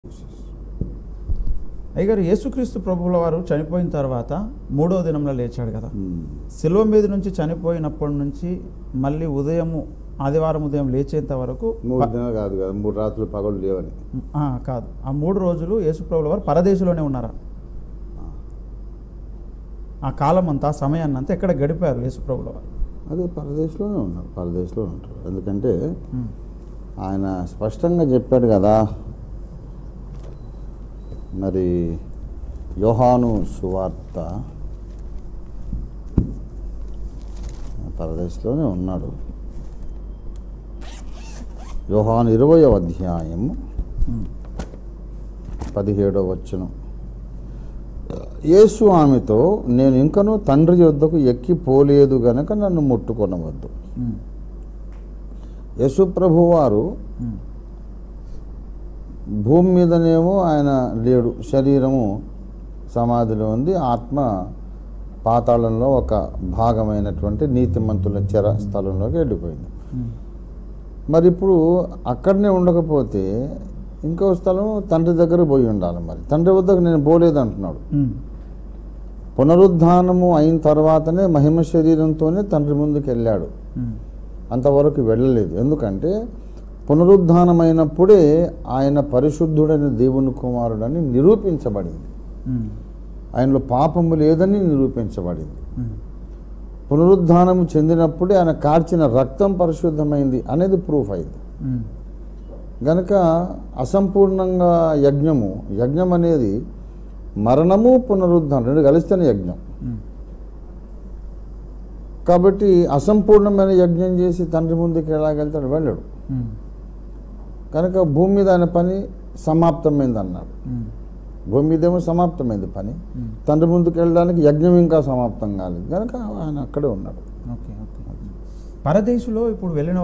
అయ్యగారు యేసుక్రీస్తు ప్రభువుల వారు చనిపోయిన తర్వాత మూడో దినంలో లేచాడు కదా ఉమ్. శిలువ మీద నుంచి చనిపోయినప్పటి నుంచి మళ్ళీ ఉదయము ఆదివారం ఉదయం లేచేంత వరకు మూడు ప- దినాలు కాదు కదా మూడు రాత్రులు పగలు లేవని ఆ, కాదు ఆ మూడు రోజులు యేసు ప్రభువుల వారు పరదేశంలోనే ఉన్నారా ఆ కాలం అంతా ఆ సమయాన్ని అంతా ఎక్కడ గడిపారు యేసు ప్రభువుల వారు అదే పరదేశంలోనే ఉన్నారు పరదేశంలో ఉంటారు ఎందుకంటే ఉమ్, ఆయన స్పష్టంగా చెప్పాడు కదా మరి యోహాను సువార్త పరదేశంలోనే ఉన్నాడు యోహాను ఇరవయో అధ్యాయము ఉమ్, పదిహేడో వచ్చును యేసు ఆమెతో నేను ఇంకనూ తండ్రి యొద్దకు ఎక్కి పోలేదు గనక నన్ను ముట్టుకొనవద్దు ఉమ్, యేసు ప్రభువారు ఉమ్, భూమి మీదనేమో ఆయన లేడు శరీరము సమాధిలో ఉంది ఆత్మ పాతాళంలో ఒక భాగమైనటువంటి నీతిమంతుల చెర స్థలంలోకి వెళ్ళిపోయింది ఉమ్, మరి ఇప్పుడు అక్కడనే ఉండకపోతే ఇంకో స్థలం తండ్రి దగ్గర పోయి ఉండాలి మరి తండ్రి వద్దకు నేను పోలేదు అంటున్నాడు ఉమ్, పునరుద్ధానము అయిన తర్వాతనే మహిమ శరీరంతోనే తండ్రి ముందుకు వెళ్ళాడు ఉమ్, అంతవరకు వెళ్ళలేదు ఎందుకంటే పునరుద్ధానమైనప్పుడే ఆయన పరిశుద్ధుడైన దేవుని కుమారుడని నిరూపించబడింది ఉమ్, ఆయనలో పాపము లేదని నిరూపించబడింది ఉమ్, పునరుద్ధానము చెందినప్పుడే ఆయన కార్చిన రక్తం పరిశుద్ధమైంది అనేది ప్రూఫ్ అయింది ఉమ్, గనక అసంపూర్ణంగా యజ్ఞము యజ్ఞం అనేది మరణము పునరుద్ధానం రెండు కలిస్తేనే యజ్ఞం ఉమ్, కాబట్టి అసంపూర్ణమైన యజ్ఞం చేసి తండ్రి ముందుకు ఎలాగెళ్తాడు వెళ్ళడు ఉమ్, కనుక భూమి మీద ఆయన పని సమాప్తమైంది అన్నాడు ఉమ్, భూమి మీదేమో సమాప్తమైంది పని ఉమ్. తండ్రి ముందుకు వెళ్ళడానికి యజ్ఞం ఇంకా సమాప్తం కాలేదు కనుక ఆయన అక్కడే ఉన్నాడు ఓకే ఓకే పరదేశంలో ఇప్పుడు వెళ్ళిన